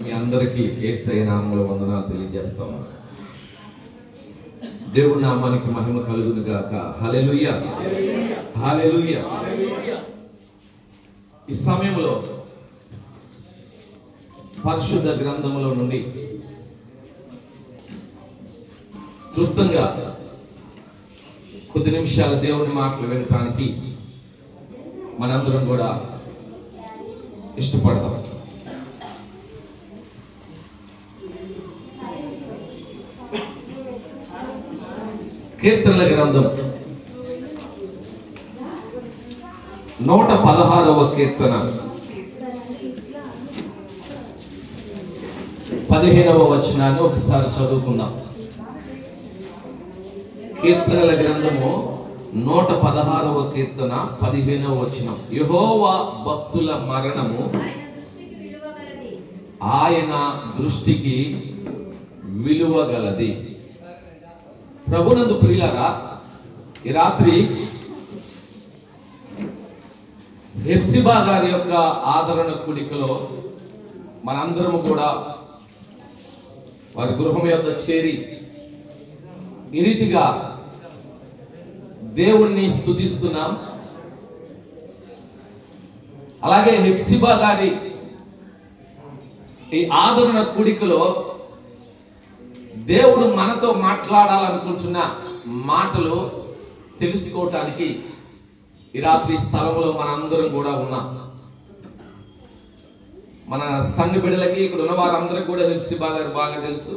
మీ అందరికీ ఏసై నామంలో వందనాలు తెలియజేస్తాము దేవుడి నామానికి మహిమ కలుగును గాక హల్లెలూయా హల్లెలూయా ఈ సమయంలో పరిశుద్ధ గ్రంథములో నుండి క్లుప్తంగా కొద్ది నిమిషాల దేవుని మాటలు వినటానికి మనందరం కూడా ఇష్టపడతాం కీర్తనల గ్రంథం నూట పదహారవ కీర్తన పదిహేనవ వచనాన్ని ఒకసారి చదువుకుందాం కీర్తనల గ్రంథము నూట పదహారవ కీర్తన పదిహేనవ వచనం యహోవా భక్తుల మరణము ఆయన దృష్టికి ఆయన దృష్టికి విలువ గలది విలువ గలది ప్రభునందు ప్రియులారా ఈ రాత్రి హెప్సిబా గారి యొక్క ఆదరణ కుడికలో మనందరము కూడా వారి గృహం యొక్క చేరి ఈ రీతిగా దేవుణ్ణి స్తుతిస్తున్నాం అలాగే హెప్సిబా గారి ఈ ఆదరణ కూడికలో దేవుడు మనతో మాట్లాడాలనుకుంటున్న మాటలు తెలుసుకోవటానికి ఈ రాత్రి స్థలంలో మనందరం కూడా ఉన్నాం మన సంఘ బిడ్డలకి ఇక్కడ ఉన్న వారందరూ కూడా హెప్సిబా గారు బాగా తెలుసు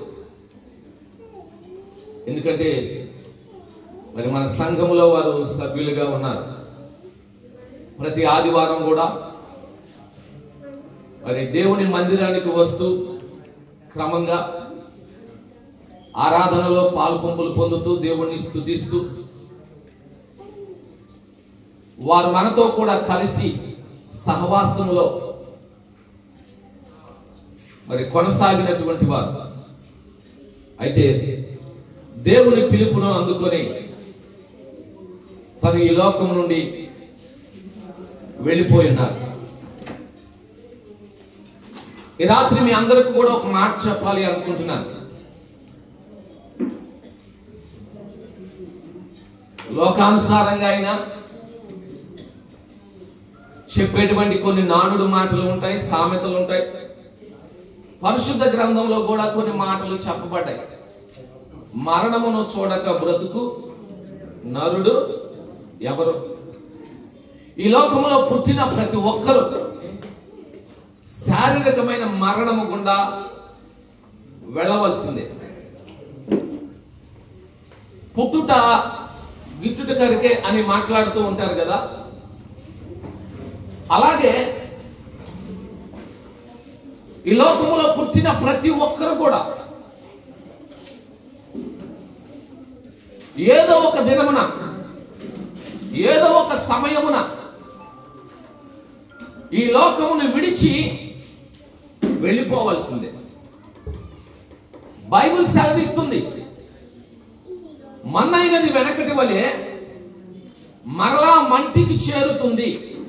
ఎందుకంటే మరి మన సంఘములో వారు సభ్యులుగా ఉన్నారు ప్రతి ఆదివారం కూడా మరి దేవుని మందిరానికి వస్తూ క్రమంగా ఆరాధనలో పాల్పొంపులు పొందుతూ దేవుణ్ణి స్తుతిస్తూ వారు మనతో కూడా కలిసి సహవాసంలో మరి కొనసాగినటువంటి వారు అయితే దేవుని పిలుపును అందుకొని తను ఈ లోకం నుండి వెళ్ళిపోయి ఉన్నారు ఈ రాత్రి మీ అందరికి కూడా ఒక మాట చెప్పాలి అనుకుంటున్నాను లోకానుసారంగా అయినా చెప్పేటువంటి కొన్ని నానుడు మాటలు ఉంటాయి సామెతలు ఉంటాయి పరిశుద్ధ గ్రంథంలో కూడా కొన్ని మాటలు చెప్పబడ్డాయి మరణమును చూడక బ్రతుకు నరుడు ఎవరు ఈ లోకంలో పుట్టిన ప్రతి ఒక్కరూ శారీరకమైన మరణము గుండా వెళ్ళవలసిందే పుట్టుట గిట్టుట కరికే అని మాట్లాడుతూ ఉంటారు కదా అలాగే ఈ లోకంలో పుట్టిన ప్రతి ఒక్కరు కూడా ఏదో ఒక దినమున ఏదో ఒక సమయమున ఈ లోకమును విడిచి వెళ్ళిపోవలసిందే బైబిల్ సెలవిస్తుంది మన్నైనది వెనకటి వలె మరలా మంటికి చేరుతుంది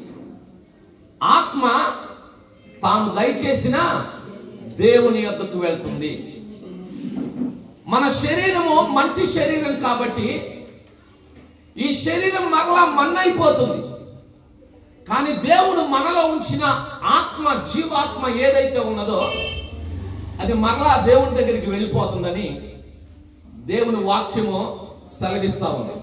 ఆత్మ తాను దయచేసిన దేవుని యొద్దకు వెళ్తుంది మన శరీరము మంటి శరీరం కాబట్టి ఈ శరీరం మరలా మన్నైపోతుంది కానీ దేవుడు మనలో ఉంచిన ఆత్మ జీవాత్మ ఏదైతే ఉన్నదో అది మరలా దేవుని దగ్గరికి వెళ్ళిపోతుందని దేవుని వాక్యము సెలవిస్తా ఉంది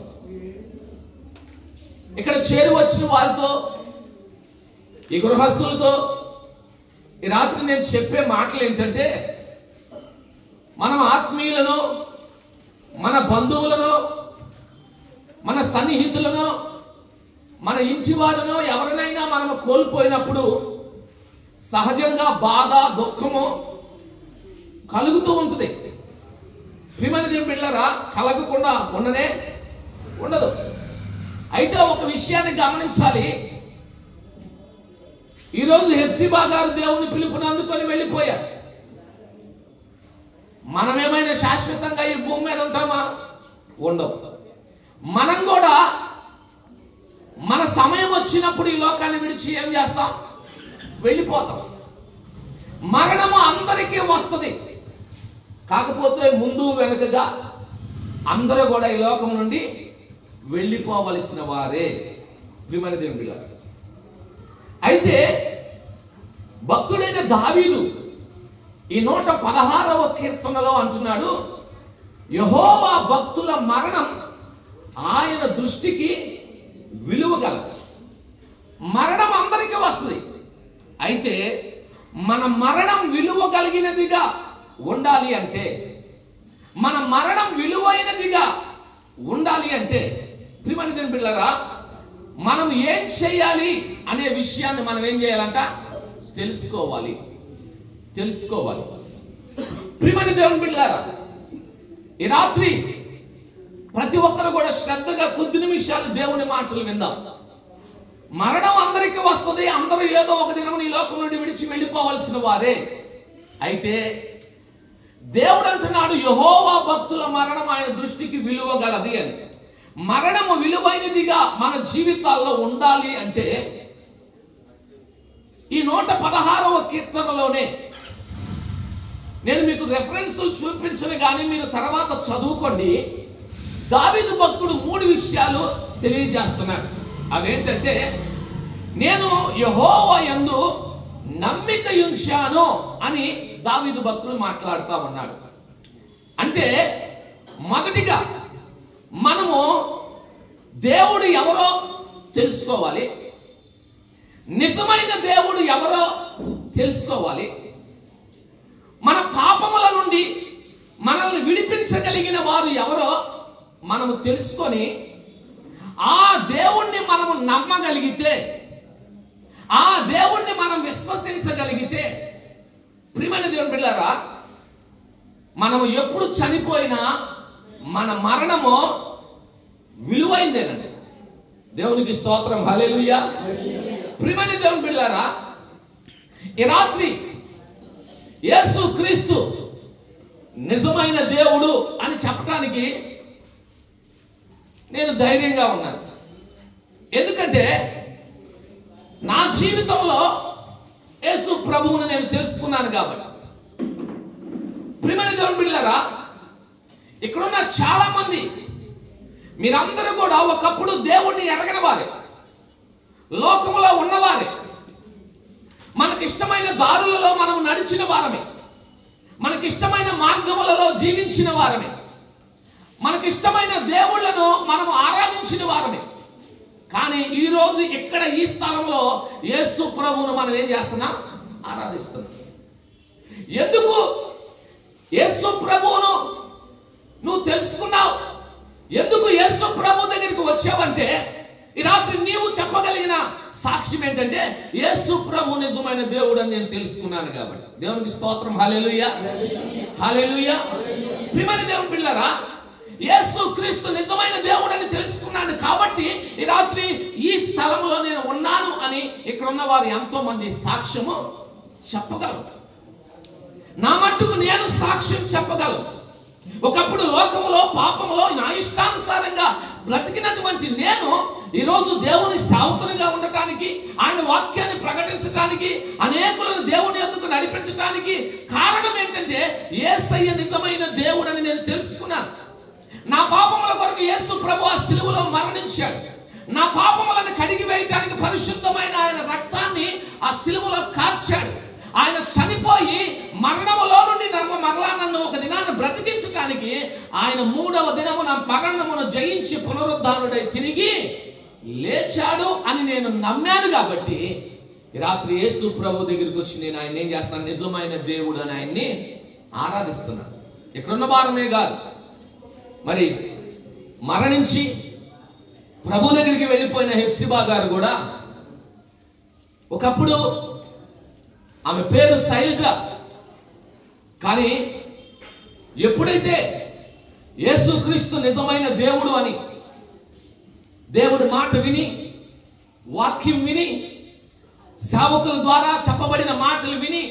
ఇక్కడ చేరి వచ్చిన వారితో ఈ గృహస్థులతో ఈ రాత్రి నేను చెప్పే మాటలు ఏంటంటే మనం ఆత్మీయులను మన బంధువులను మన సన్నిహితులను మన ఇంటి వారిను ఎవరినైనా మనం కోల్పోయినప్పుడు సహజంగా బాధ దుఃఖము కలుగుతూ ఉంటుంది ప్రిమనిది బిళ్ళరా కలగకుండా ఉండనే ఉండదు అయితే ఒక విషయాన్ని గమనించాలి ఈరోజు హెప్సిబా గారు దేవుని పిలుపుని అందుకొని వెళ్ళిపోయారు మనమేమైనా శాశ్వతంగా ఈ భూమి మీద ఉంటామా ఉండవు మనం కూడా మన సమయం వచ్చినప్పుడు ఈ లోకాన్ని విడిచి ఏం చేస్తాం వెళ్ళిపోతాం మరణము అందరికీ వస్తుంది కాకపోతే ముందు వెనుకగా అందరూ కూడా ఈ లోకం నుండి వెళ్ళిపోవలసిన వారే విమన దేవుడి గారు అయితే భక్తుడైన దావీదు ఈ నూట పదహారవ కీర్తనలో అంటున్నాడు యహోవా భక్తుల మరణం ఆయన దృష్టికి విలువ గలదు మరణం అందరికీ వస్తుంది అయితే మన మరణం విలువ కలిగినదిగా ఉండాలి అంటే మన మరణం విలువైనదిగా ఉండాలి అంటే ప్రిమనిదిన పిల్లరా మనం ఏం చేయాలి అనే విషయాన్ని మనం ఏం చేయాలంట తెలుసుకోవాలి తెలుసుకోవాలి ప్రిమని దేవుని బిడ్డారా ఈ రాత్రి ప్రతి ఒక్కరు కూడా శ్రద్ధగా కొద్ది నిమిషాలు దేవుని మాటలు విందాం మరణం అందరికీ వస్తుంది అందరూ ఏదో ఒక దినం ఈ లోకం నుండి విడిచి వెళ్ళిపోవలసిన వారే అయితే దేవుడు అంటున్నాడు యహోవా భక్తుల మరణం ఆయన దృష్టికి విలువ గలది అని మరణము విలువైనదిగా మన జీవితాల్లో ఉండాలి అంటే ఈ నూట పదహారవ కీర్తనలోనే నేను మీకు రెఫరెన్సులు చూపించను కానీ మీరు తర్వాత చదువుకోండి దావీదు భక్తుడు మూడు విషయాలు తెలియజేస్తున్నాడు అవేంటంటే నేను యహోవ యందు నమ్మిక ఉంచాను అని దావీదు భక్తుడు మాట్లాడుతూ ఉన్నాడు అంటే మొదటిగా మనము దేవుడు ఎవరో తెలుసుకోవాలి నిజమైన దేవుడు ఎవరో తెలుసుకోవాలి మన పాపముల నుండి మనల్ని విడిపించగలిగిన వారు ఎవరో మనము తెలుసుకొని ఆ దేవుణ్ణి మనము నమ్మగలిగితే ఆ దేవుణ్ణి మనం విశ్వసించగలిగితే ప్రియమైన దేవుని బిడ్డారా మనము ఎప్పుడు చనిపోయినా మన మరణము విలువైందేనండి దేవునికి స్తోత్రం హల్లెలూయా ప్రియమైన దేవుని బిడ్డారా ఈ రాత్రి యేసు క్రీస్తు నిజమైన దేవుడు అని చెప్పటానికి నేను ధైర్యంగా ఉన్నాను ఎందుకంటే నా జీవితంలో యేసు ప్రభువుని నేను తెలుసుకున్నాను కాబట్టి ప్రియమైన దేవుని బిళ్ళరా ఇక్కడున్న చాలా మంది మీరందరూ కూడా ఒకప్పుడు దేవుణ్ణి ఎరగని వారే లోకములో ఉన్నవారే మనకిష్టమైన దారులలో మనం నడిచిన వారమే మనకిష్టమైన మార్గములలో జీవించిన వారమే మనకిష్టమైన దేవుళ్ళను మనం ఆరాధించిన వారమే కానీ ఈ రోజు ఇక్కడ ఈ స్థలంలో యేసు ప్రభువును మనం ఏం చేస్తున్నాం ఆరాధిస్తున్నాం ఎందుకు యేసు ప్రభువును నువ్వు తెలుసుకున్నావు ఎందుకు యేసు ప్రభు దగ్గరికి వచ్చావంటే ఈ రాత్రి నీవు చెప్పగలిగిన సాక్ష్యం ఏంటంటే యేసు ప్రభు నిజమైన దేవుడు అని నేను తెలుసుకున్నాను కాబట్టి దేవునికి స్తోత్రం హాలేలుయ్యా హాలేలుయ్యా ప్రియమైన దేవుని పిల్లరా యేసు క్రీస్తు నిజమైన దేవుడు అని తెలుసుకున్నాను కాబట్టి ఈ రాత్రి ఈ స్థలంలో నేను ఉన్నాను అని ఇక్కడ ఉన్న వారు ఎంతో మంది సాక్ష్యము చెప్పగలరు నా మట్టుకు నేను సాక్ష్యం చెప్పగలను ఒకప్పుడు లోకములో పాపములో నా ఇష్టానుసారంగా బ్రతికినటువంటి నేను ఈరోజు దేవుని సావుకునిగా ఉండటానికి ఆయన వాక్యాన్ని ప్రకటించటానికి అనేకులను దేవుని ఎందుకు నడిపించటానికి కారణం ఏంటంటే ఏసయ్య నిజమైన దేవుడని నేను తెలుసుకున్నాను నా పాపముల కొరకు యేసు ప్రభు ఆ సిలువలో మరణించాడు నా పాపములను కడిగి వేయటానికి పరిశుద్ధమైన ఆయన రక్తాన్ని ఆ సిలువలో కార్చాడు ఆయన చనిపోయి మరణములో నుండి నన్ను మరలా నన్ను ఒక దినాన్ని బ్రతికించడానికి ఆయన మూడవ దినమున మరణమును జయించి పునరుద్ధానుడై తిరిగి లేచాడు అని నేను నమ్మాను కాబట్టి ఈ రాత్రి యేసు ప్రభు దగ్గరికి వచ్చి నేను ఆయన ఏం చేస్తాను నిజమైన దేవుడు అని ఆయన్ని ఆరాధిస్తున్నాను ఇక్కడున్న వారమే కాదు మరి మరణించి ప్రభు దగ్గరికి వెళ్ళిపోయిన హెప్సిబా గారు కూడా ఒకప్పుడు ఆమె పేరు శైలజ కానీ ఎప్పుడైతే యేసుక్రీస్తు నిజమైన దేవుడు అని దేవుడి మాట విని వాక్యం విని సేవకుల ద్వారా చెప్పబడిన మాటలు విని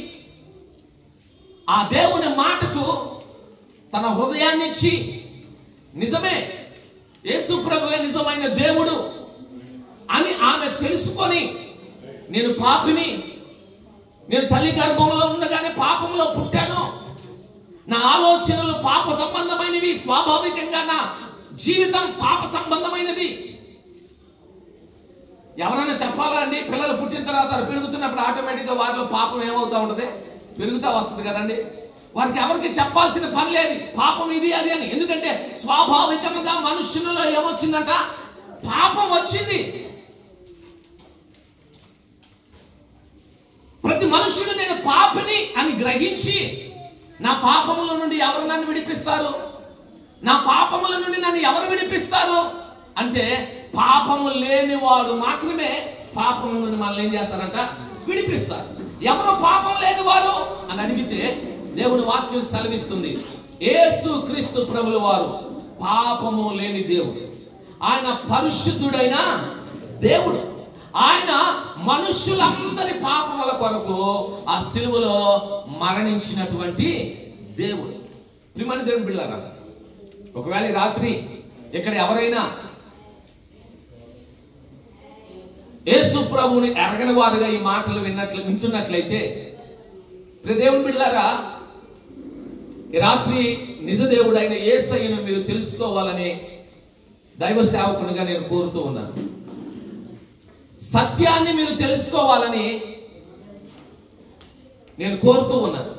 ఆ దేవుని మాటకు తన హృదయాన్ని ఇచ్చి నిజమే యేసు ప్రభువే నిజమైన దేవుడు అని ఆమె తెలుసుకొని నేను పాపిని నేను తల్లి గర్భంలో ఉండగానే పాపంలో పుట్టాను నా ఆలోచనలు పాప సంబంధమైనవి స్వాభావికంగా నా జీవితం పాప సంబంధమైనది ఎవరైనా చెప్పాలా అండి పిల్లలు పుట్టిన తర్వాత వారు పెరుగుతున్నప్పుడు ఆటోమేటిక్గా వారిలో పాపం ఏమవుతా ఉంటుంది పెరుగుతా వస్తుంది కదండి వారికి ఎవరికి చెప్పాల్సిన పని లేదు పాపం ఇది అది అని ఎందుకంటే స్వాభావికంగా మనుషులలో ఏమొచ్చిందంట పాపం వచ్చింది ప్రతి మనుషుడు నేను పాపిని అని గ్రహించి నా పాపముల నుండి ఎవరు నన్ను విడిపిస్తారు నా పాపముల నుండి నన్ను ఎవరు విడిపిస్తారు అంటే పాపము లేనివాడు మాత్రమే పాపము నుండి మనల్ని ఏం చేస్తారంట విడిపిస్తారు ఎవరు పాపం లేనివారు అని అడిగితే దేవుని వాక్యం సెలవిస్తుంది యేసు క్రీస్తు ప్రభుల వారు పాపము లేని దేవుడు ఆయన పరిశుద్ధుడైన దేవుడు ఆయన మనుషులందరి పాపముల కొరకు ఆ సిలువలో మరణించినటువంటి దేవుడు ప్రిమని దేవుని బిళ్ళారా ఒకవేళ ఈ రాత్రి ఇక్కడ ఎవరైనా యేసు ప్రభువుని ఎరగని వారుగా ఈ మాటలు విన్నట్లు వింటున్నట్లయితే ప్రియ దేవుని బిళ్ళారా ఈ రాత్రి నిజ దేవుడైన యేసయ్యను మీరు తెలుసుకోవాలని దైవ సేవకునిగా నేను కోరుతూ ఉన్నాను సత్యాన్ని మీరు తెలుసుకోవాలని నేను కోరుతూ ఉన్నాను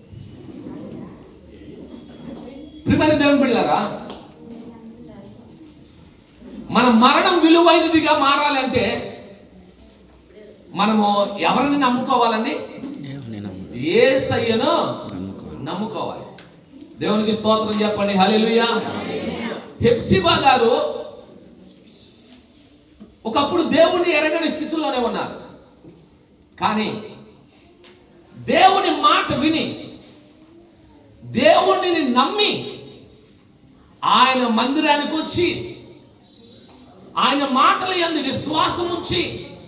ప్రిమని దేవుని బిళ్ళారా మన మరణం విలువైనదిగా మారాలంటే మనము ఎవరిని నమ్ముకోవాలండి ఏ సయ్యను నమ్ముకోవాలి దేవునికి స్తోత్రం చెప్పండి హల్లెలూయా హెప్సిబా గారు ఒకప్పుడు దేవుణ్ణి ఎరగని స్థితిలోనే ఉన్నారు కానీ దేవుని మాట విని దేవుణ్ణి నమ్మి ఆయన మందిరానికి వచ్చి ఆయన మాటల యందు విశ్వాసం ఉంచి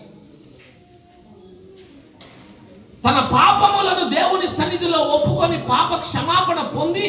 తన పాపములను దేవుని సన్నిధిలో ఒప్పుకొని పాప క్షమాపణ పొంది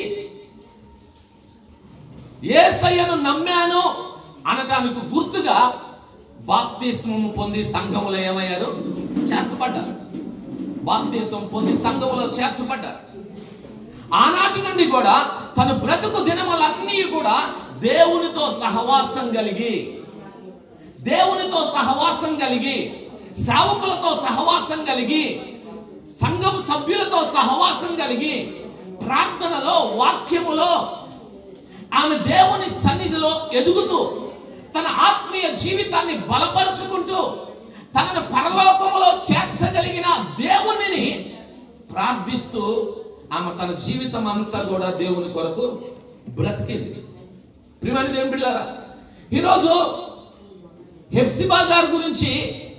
ఏసయ్యను నమ్మాను అనటానికి గుర్తుగా బాప్తిస్మము పొంది సంఘములో ఏమయ్యారు చేర్చబడ్డారు బాప్తిస్మం పొంది సంఘములో చేర్చబడ్డారు ఆనాటి నుండి కూడా తన బ్రతుకు దినములన్నీ కూడా దేవునితో సహవాసం కలిగి దేవునితో సహవాసం కలిగి సేవకులతో సహవాసం కలిగి సంఘం సభ్యులతో సహవాసం కలిగి ప్రార్థనలో వాక్యములో ఆమె దేవుని సన్నిధిలో ఎదుగుతూ తన ఆత్మీయ జీవితాన్ని బలపరుచుకుంటూ తనను పరలోకములో చేర్చగలిగిన దేవునిని ప్రార్థిస్తూ ఆమె తన జీవితం అంతా కూడా దేవుని కొరకు బ్రతికింది ప్రియమైన దేవుని బిడ్డారా ఈరోజు హెప్సిబా గారి గురించి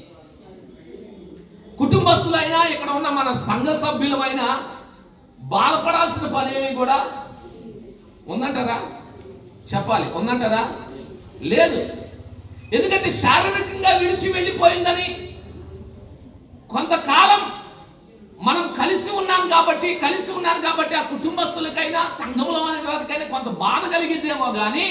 కుటుంబస్తులైనా ఇక్కడ ఉన్న మన సంఘ సభ్యులమైనా బాధపడాల్సిన పని ఏమి కూడా ఉందంటారా చెప్పాలి ఉందంటారా లేదు ఎందుకంటే శారీరకంగా విడిచి వెళ్ళిపోయిందని కొంతకాలం మనం కలిసి ఉన్నాం కాబట్టి కలిసి ఉన్నారు కాబట్టి ఆ కుటుంబస్తులకైనా సంఘంలో అనే వారికైనా కొంత బాధ కలిగిద్దేమో కానీ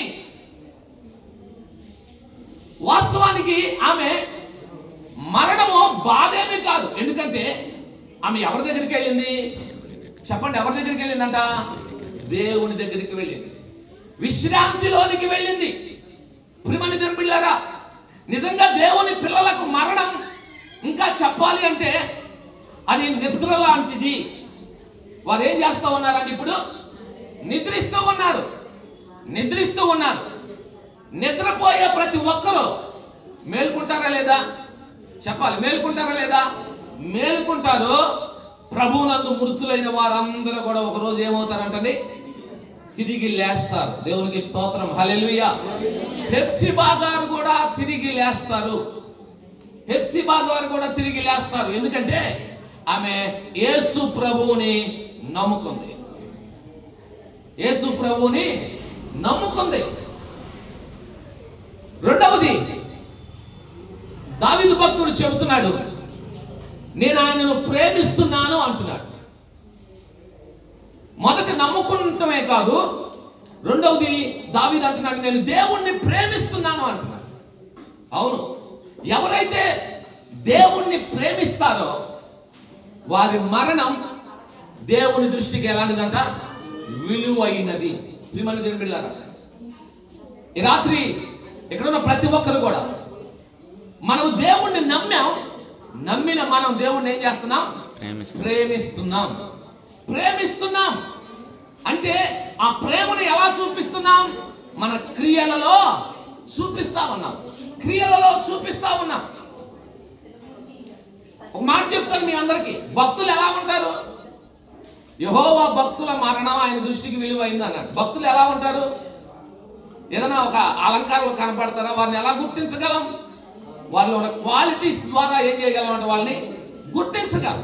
వాస్తవానికి ఆమె మరణము బాధేమీ కాదు ఎందుకంటే ఆమె ఎవరి దగ్గరికి వెళ్ళింది చెప్పండి ఎవరి దగ్గరికి వెళ్ళిందంట దేవుని దగ్గరికి వెళ్ళింది విశ్రాంతిలోనికి వెళ్ళింది ప్రిమని పిల్లరా నిజంగా దేవుని పిల్లలకు మరణం ఇంకా చెప్పాలి అంటే అది నిద్ర లాంటిది వారు ఏం చేస్తూ ఉన్నారండి ఇప్పుడు నిద్రిస్తూ ఉన్నారు నిద్రిస్తూ ఉన్నారు నిద్రపోయే ప్రతి ఒక్కరూ మేల్కుంటారా లేదా చెప్పాలి మేల్కుంటారా లేదా మేల్కుంటారు ప్రభువునందు మృతులైన వారందరూ కూడా ఒక రోజు ఏమవుతారంటండి తిరిగి లేస్తారు దేవునికి స్తోత్రం హల్లెలూయా హెప్సిబా గారు కూడా తిరిగి లేస్తారు హెప్సిబా గారు కూడా తిరిగి లేస్తారు ఎందుకంటే ఆమె యేసు ప్రభువుని నమ్ముకుంది యేసు ప్రభువుని నమ్ముకుంది రెండవది దావిదు భక్తుడు చెబుతున్నాడు నేను ఆయనను ప్రేమిస్తున్నాను అంటున్నాడు మొదట నమ్ముకుంటమే కాదు రెండవది దావిది అంటున్నాడు నేను దేవుణ్ణి ప్రేమిస్తున్నాను అంటున్నాడు అవును ఎవరైతే దేవుణ్ణి ప్రేమిస్తారో వారి మరణం దేవుని దృష్టికి ఎలాంటిదంట విలువైనది ప్రియమైన దేవుని బిడ్డలారా ఈ రాత్రి ఇక్కడున్న ప్రతి ఒక్కరు కూడా మనం దేవుణ్ణి నమ్మాం నమ్మిన మనం దేవుణ్ణి ఏం చేస్తున్నాం ప్రేమిస్తున్నాం. ప్రేమిస్తున్నాం ప్రేమిస్తున్నాం అంటే ఆ ప్రేమను ఎలా చూపిస్తున్నాం మన క్రియలలో చూపిస్తా ఉన్నాం క్రియలలో చూపిస్తా ఉన్నాం ఒక మాట చెప్తాను మీ అందరికి భక్తులు ఎలా ఉంటారు యహోవా భక్తుల మరణం ఆయన దృష్టికి విలువైంది అన్నాడు భక్తులు ఎలా ఉంటారు ఏదైనా ఒక అలంకారాలు కనపడతారా వారిని ఎలా గుర్తించగలం వాళ్ళలో ఉన్న క్వాలిటీస్ ద్వారా ఏం చేయగలం అంటే వాళ్ళని గుర్తించగలం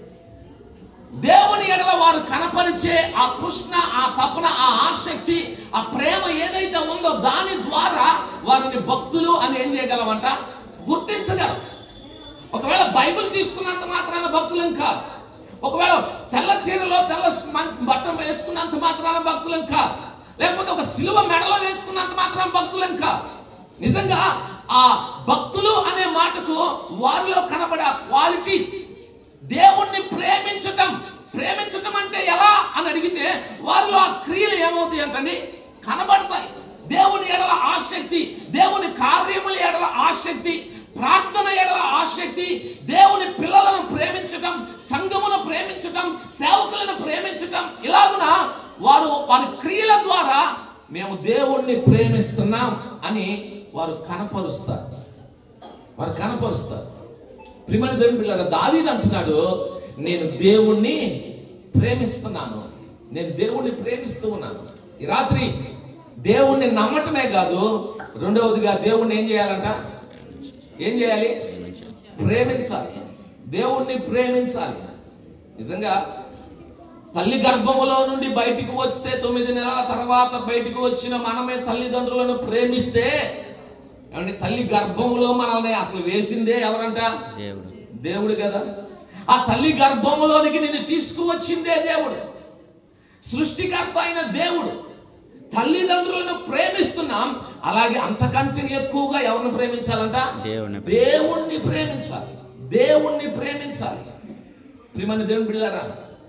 దేవుని ఎడల వారు కనపరిచే ఆ కృష్ణ ఆ తపన ఆ ఆసక్తి ఆ ప్రేమ ఏదైతే ఉందో దాని ద్వారా వారిని భక్తులు అని ఏం చేయగలమంట గుర్తించగలం ఒకవేళ బైబిల్ తీసుకున్నంత మాత్రాన భక్తులం కాదు ఒకవేళ తెల్ల చీరలో తెల్ల మం- బట్ట వేసుకున్నంత మాత్రాన భక్తులం కాదు లేకపోతే ఒక సిలువ మెడలో వేసుకున్నంత మాత్రం భక్తులం కాదు నిజంగా ఆ భక్తులు అనే మాటకు వారిలో కనబడే ఆ క్వాలిటీస్ దేవుణ్ణి ప్రేమించటం ప్రేమించటం అంటే ఎలా అని అడిగితే వారిలో ఆ క్రియలు ఏమవుతాయి అంటండి కనబడతాయి దేవుని ఎడల ఆసక్తి దేవుని కార్యముల ఎడల ఆసక్తి ప్రార్థన ఎడల ఆసక్తి దేవుని పిల్లలను ప్రేమించటం సంఘమును ప్రేమించటం సేవకులను ప్రేమించటం ఇలాగున వారు వారి క్రియల ద్వారా మేము దేవుణ్ణి ప్రేమిస్తున్నాం అని వారు కనపరుస్తారు వారు కనపరుస్తారు ప్రిమని దేవుని పిల్లల దావీదు అంటున్నాడు నేను దేవుణ్ణి ప్రేమిస్తున్నాను నేను దేవుణ్ణి ప్రేమిస్తూ ఉన్నాను ఈ రాత్రి దేవుణ్ణి నమ్మటమే కాదు రెండవదిగా దేవుణ్ణి ఏం చేయాలంట ఏం చేయాలి ప్రేమించాలి దేవుణ్ణి ప్రేమించాలి నిజంగా తల్లి గర్భములో నుండి బయటికి వస్తే తొమ్మిది నెలల తర్వాత బయటికి వచ్చిన మనమే తల్లిదండ్రులను ప్రేమిస్తే ఏమండి తల్లి గర్భములో మనల్ని అసలు వేసిందే ఎవరంట దేవుడు దేవుడు కదా ఆ తల్లి గర్భములోనికి నిన్ను తీసుకువచ్చిందే దేవుడు సృష్టికర్త అయిన దేవుడు తల్లిదండ్రులను ప్రేమిస్తున్నాం అలాగే అంతకంటే ఎక్కువగా ఎవరిని ప్రేమించాలంట దేవుని దేవుణ్ణి ప్రేమించాలి దేవుణ్ణి ప్రేమించాలి ప్రియమైన దేవుని బిళ్ళారా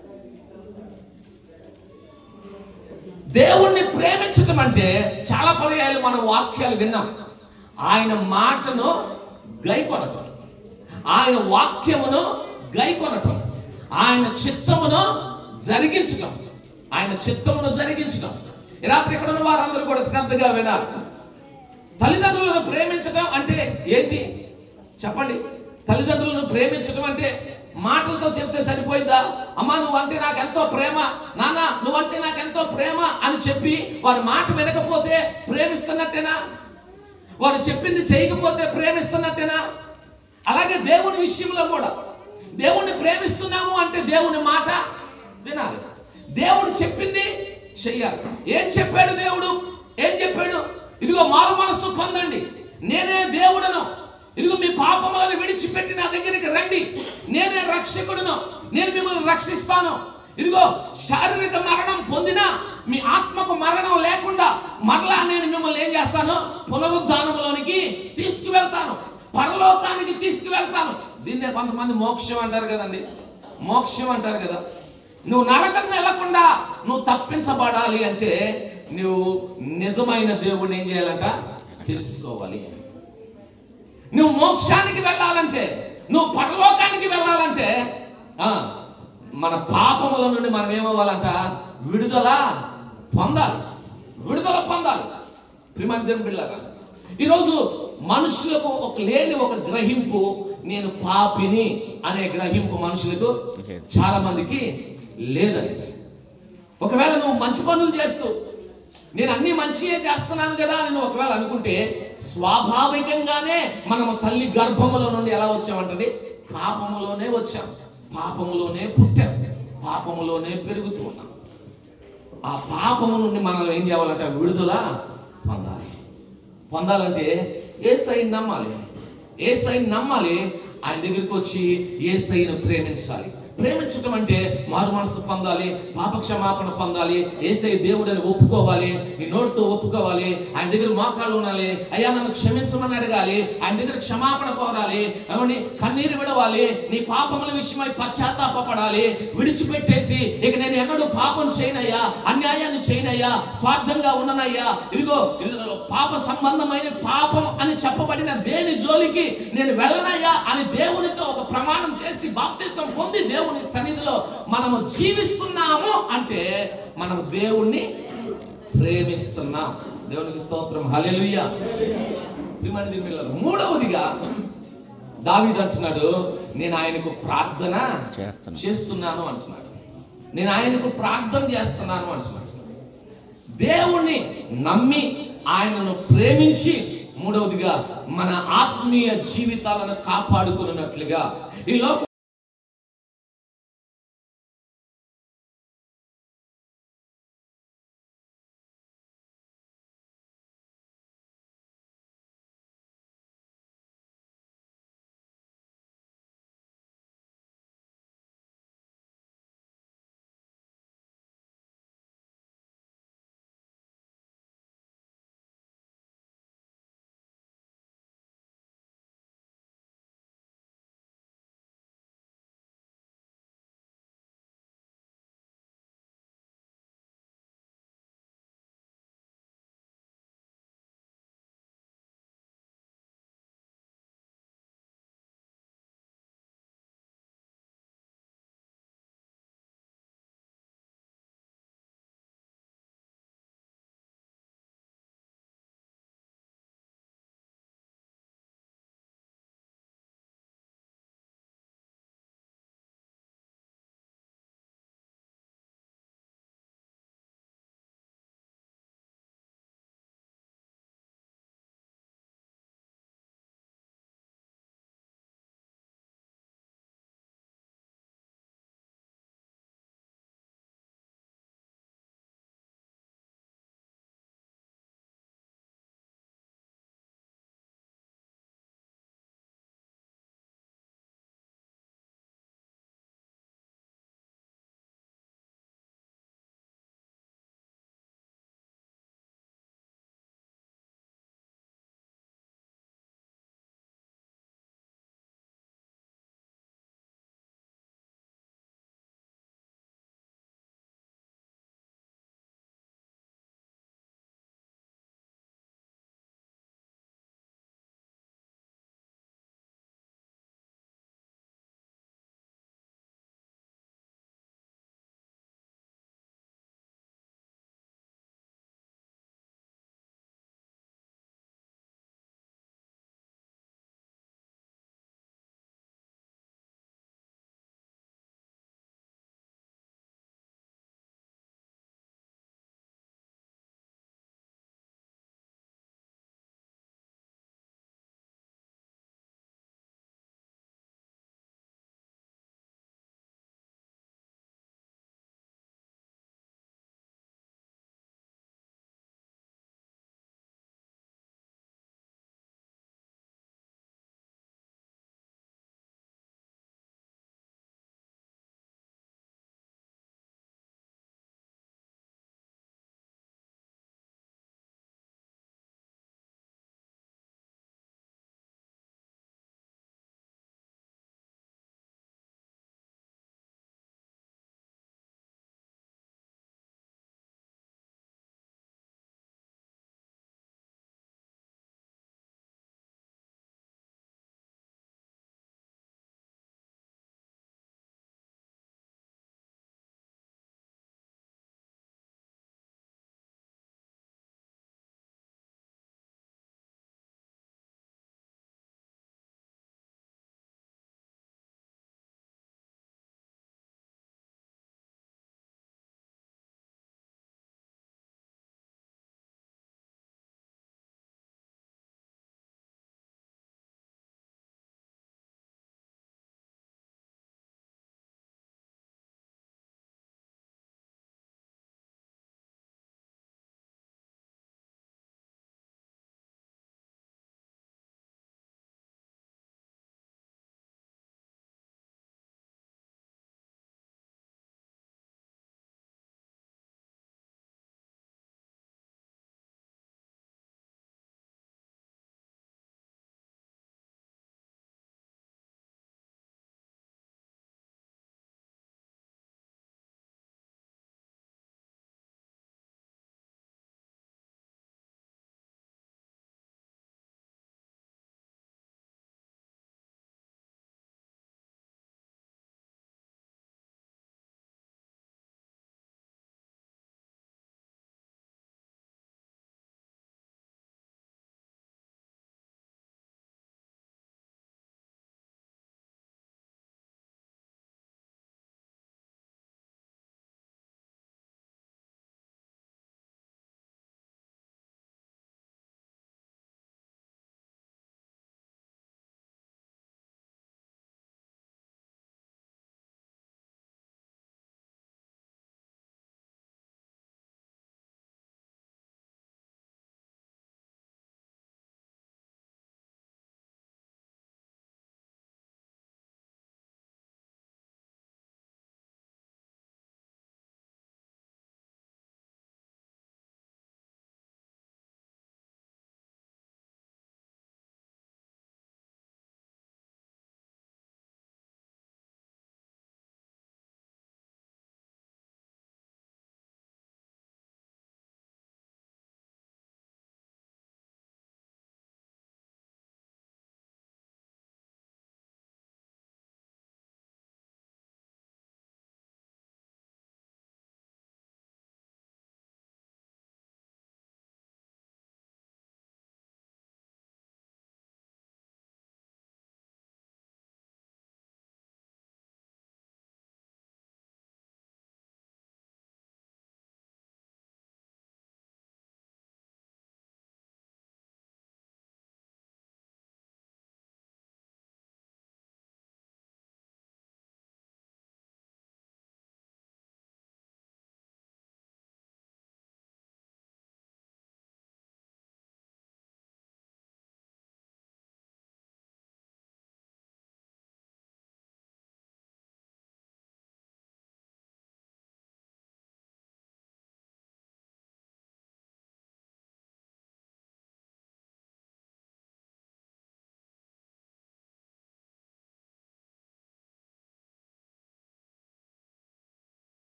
దేవుణ్ణి ప్రేమించటం అంటే చాలా పర్యాయాలు మన వాక్యాలు విన్నాం ఆయన మాటను గైకొనటం ఆయన వాక్యమును గైకొనటం ఆయన చిత్తమును జరిగించటం ఆయన చిత్తమును జరిగించటం ఈ రాత్రి ఇక్కడ ఉన్న వారందరూ కూడా శ్రద్ధగా వినాలి తల్లిదండ్రులను ప్రేమించటం అంటే ఏంటి చెప్పండి తల్లిదండ్రులను ప్రేమించటం అంటే మాటలతో చెప్తే సరిపోయిందా అమ్మా నువ్వంటే నాకు ఎంతో ప్రేమ నాన్న నువ్వంటే నాకు ఎంతో ప్రేమ అని చెప్పి వారి మాట వినకపోతే ప్రేమిస్తున్నట్టేనా వారు చెప్పింది చేయకపోతే ప్రేమిస్తున్నట్టేనా అలాగే దేవుని విషయంలో కూడా దేవుణ్ణి ప్రేమిస్తున్నాము అంటే దేవుని మాట వినాలి దేవుడు చెప్పింది చెయ్యాలి ఏం చెప్పాడు దేవుడు ఏం చెప్పాడు ఇదిగో మారు మనస్సు పొందండి నేనే దేవుడను ఇదిగో మీ పాపములను విడిచిపెట్టి నా దగ్గరికి రండి నేనే రక్షకుడును నేను మిమ్మల్ని రక్షిస్తాను ఇదిగో శారీరక మరణం పొందినా మీ ఆత్మకు మరణం లేకుండా మరలా నేను మిమ్మల్ని ఏం చేస్తాను పునరుద్ధానములోనికి తీసుకువెళ్తాను పరలోకానికి తీసుకువెళ్తాను దీన్నే కొంతమంది మోక్షం అంటారు కదండి మోక్షం అంటారు కదా నువ్వు నరకం వెళ్లకుండా నువ్వు తప్పించబడాలి అంటే నువ్వు నిజమైన దేవుడిని ఏం చేయాలంట తెలుసుకోవాలి నువ్వు మోక్షానికి వెళ్ళాలంటే నువ్వు పరలోకానికి వెళ్ళాలంటే ఆ, మన పాపముల నుండి మనం ఏమవ్వాలంట విడుదల పొందాలి విడుదల పొందాలి ప్రిమంతం పిల్లరా ఈరోజు మనుషులకు ఒక లేని ఒక గ్రహింపు నేను పాపిని అనే గ్రహింపు మనుషులకు లేదు. చాలా మందికి లేదండి ఒకవేళ నువ్వు మంచి పనులు చేస్తూ నేను అన్ని మంచియే చేస్తున్నాను కదా అని నువ్వు ఒకవేళ అనుకుంటే స్వాభావికంగానే మనము తల్లి గర్భములో నుండి ఎలా వచ్చామంటండి పాపములోనే వచ్చాం పాపములోనే పుట్టాం పాపములోనే పెరుగుతూ ఉన్నాం ఆ పాపము నుండి మనం ఏం చేయాలంటే విడుదల పొందాలి పొందాలంటే ఏ సైన్ నమ్మాలి ఏ సైన్ నమ్మాలి ఆయన దగ్గరికి వచ్చి ఏ సైన్ ప్రేమించాలి ప్రేమించటం అంటే మారు మనసు పొందాలి పాప క్షమాపణ పొందాలి ఏసై దేవుడని ఒప్పుకోవాలి నీ నోటితో ఒప్పుకోవాలి ఆయన దగ్గర మోకాళ్ళు ఉండాలి అయ్యా నన్ను క్షమించమని అడగాలి ఆయన దగ్గర క్షమాపణ కోరాలి ఏమండి కన్నీరు విడవాలి నీ పాపముల విషయమై పశ్చాత్తాపడాలి విడిచిపెట్టేసి ఇక నేను ఎన్నడూ పాపం చేయనయ్యా అన్యాయాన్ని చేయనయ్యా స్వార్థంగా ఉన్ననయ్యా ఇదిగో ఇదిగో పాప సంబంధమైన పాపం అని చెప్పబడిన దేని జోలికి నేను వెళ్ళనయ్యా అని దేవునితో ఒక ప్రమాణం చేసి బాప్తిసం పొంది దేవుని సన్నిధిలో మనము జీవిస్తున్నాము అంటే మనము దేవుణ్ణి ప్రేమిస్తున్నాం దేవునికి స్తోత్రం హల్లెలూయా ప్రియమైన దేవుని పిల్లలు, మూడవదిగా దావీదు అంటున్నాడు నేను ఆయనకు ప్రార్థన చేస్తున్నాను. చేస్తున్నాను అంటున్నాడు నేను ఆయనకు ప్రార్థన చేస్తున్నాను అంటున్నాడు దేవుణ్ణి నమ్మి ఆయనను ప్రేమించి మూడవదిగా మన ఆత్మీయ జీవితాలను కాపాడుకున్నట్లుగా ఈ లోక